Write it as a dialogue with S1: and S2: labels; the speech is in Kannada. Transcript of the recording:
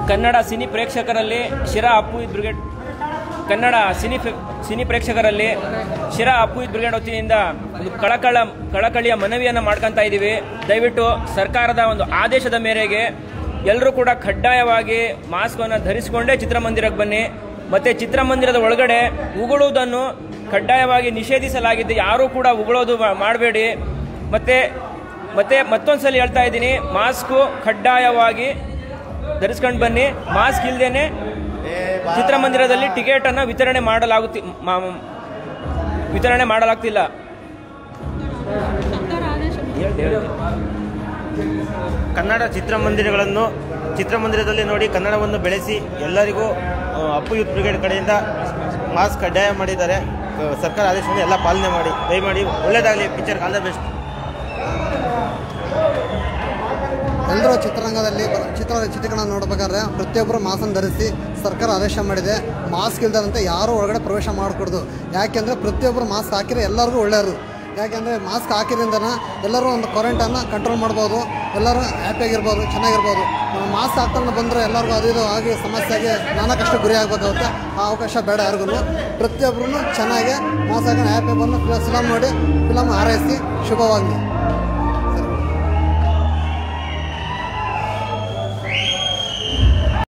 S1: ಕನ್ನಡ ಸಿನಿ ಪ್ರೇಕ್ಷಕರಲ್ಲಿ ಶಿರಾ ಅಪ್ಪು ಬ್ರಿಗೇಡ್ ಕನ್ನಡ ಸಿನಿ ಫೆ- ಸಿನಿ ಪ್ರೇಕ್ಷಕರಲ್ಲಿ ಶಿರಾ ಅಪ್ಪು ಬ್ರಿಗೇಡ್ ವತಿಯಿಂದ ಒಂದು ಕಳಕಳ ಕಳಕಳಿಯ ಮನವಿಯನ್ನು ಮಾಡ್ಕೊತಾ ಇದ್ದೀವಿ ದಯವಿಟ್ಟು ಸರ್ಕಾರದ ಒಂದು ಆದೇಶದ ಮೇರೆಗೆ ಎಲ್ಲರೂ ಕೂಡ ಕಡ್ಡಾಯವಾಗಿ ಮಾಸ್ಕನ್ನು ಧರಿಸಿಕೊಂಡೇ ಚಿತ್ರಮಂದಿರಕ್ಕೆ ಬನ್ನಿ ಮತ್ತು ಚಿತ್ರಮಂದಿರದ ಒಳಗಡೆ ಉಗುಳುವುದನ್ನು ಕಡ್ಡಾಯವಾಗಿ ನಿಷೇಧಿಸಲಾಗಿದೆ ಯಾರೂ ಕೂಡ ಉಗುಳೋದು ಮಾಡಬೇಡಿ ಮತ್ತು ಮತ್ತೆ ಮತ್ತೊಂದು ಸಲ ಹೇಳ್ತಾ ಇದ್ದೀನಿ ಮಾಸ್ಕು ಕಡ್ಡಾಯವಾಗಿ ಧರಿಸ್ಕೊಂಡು ಬನ್ನಿ ಮಾಸ್ಕ್ ಇಲ್ದೇನೆ ಚಿತ್ರಮಂದಿರದಲ್ಲಿ ಟಿಕೆಟ್ ಅನ್ನ ವಿತರಣೆ ಮಾಡಲಾಗುತ್ತಿ ಮಾ- ವಿತರಣೆ ಮಾಡಲಾಗ್ತಿಲ್ಲ ಹೇಳ್- ಹೇಳ್-
S2: ಕನ್ನಡ ಚಿತ್ರಮಂದಿರಗಳನ್ನು ಚಿತ್ರಮಂದಿರದಲ್ಲಿ ನೋಡಿ ಕನ್ನಡವನ್ನು ಬೆಳೆಸಿ ಎಲ್ಲರಿಗೂ ಆ, ಅಪ್ಪು ಯೂತ್ ಬ್ರಿಗೇಡ್ ಕಡೆಯಿಂದ ಮಾಸ್ಕ್ ಕಡ್ಡಾಯ ಮಾಡಿದ್ದಾರೆ ಆ, ಸರ್ಕಾರ ಆದೇಶವನ್ನು ಎಲ್ಲ ಪಾಲನೆ ಮಾಡಿ ದಯಮಾಡಿ ಒಳ್ಳೆಯದಾಗಲಿ ಪಿಕ್ಚರ್ ಆಲ್ ದ ಬೆಸ್ಟ್
S3: ಎಲ್ಲರೂ ಚಿತ್ರರಂಗದಲ್ಲಿ ಬ- ಚಿತ್ರ ಚಿತ್ರೀಕರಣ ನೋಡ್ಬೇಕಾದ್ರೆ ಪ್ರತಿಯೊಬ್ಬರು ಮಾಸ್ಕನ್ನು ಧರಿಸಿ ಸರ್ಕಾರ ಆದೇಶ ಮಾಡಿದೆ ಮಾಸ್ಕ್ ಇಲ್ದಂತೆ ಯಾರೂ ಒಳಗಡೆ ಪ್ರವೇಶ ಮಾಡಿಕೊಡ್ದು ಯಾಕೆಂದರೆ ಪ್ರತಿಯೊಬ್ಬರು ಮಾಸ್ಕ್ ಹಾಕಿದ್ರೆ ಎಲ್ಲರಿಗೂ ಒಳ್ಳೆಯದು ಯಾಕೆಂದರೆ ಮಾಸ್ಕ್ ಹಾಕಿದ್ರಿಂದ ಎಲ್ಲರೂ ಒಂದು ಕ್ವಾರಂಟೈನ್ನ ಕಂಟ್ರೋಲ್ ಮಾಡ್ಬೋದು ಎಲ್ಲರೂ ಹ್ಯಾಪಿಯಾಗಿರ್ಬೋದು ಚೆನ್ನಾಗಿರ್ಬೋದು ಮಾಸ್ಕ್ ಹಾಕ್ಕೊಂಡು ಬಂದರೆ ಎಲ್ಲರಿಗೂ ಅದು ಇದು ಆಗಿ ಸಮಸ್ಯೆಗೆ ನಾನಾ ಕಷ್ಟ ಗುರಿ ಆಗಬೇಕಾಗುತ್ತೆ ಆ ಅವಕಾಶ ಬೇಡ ಯಾರಿಗೂ ಪ್ರತಿಯೊಬ್ಬರೂ ಚೆನ್ನಾಗಿ ಮಾಸ್ಕ್ ಹಾಕೊಂಡು ಹ್ಯಾಪಿ ಬಂದು ಫಿಲಮ್ ನೋಡಿ ಫಿಲಮ್ ಹಾರೈಸಿ ಶುಭವಾಗಲಿ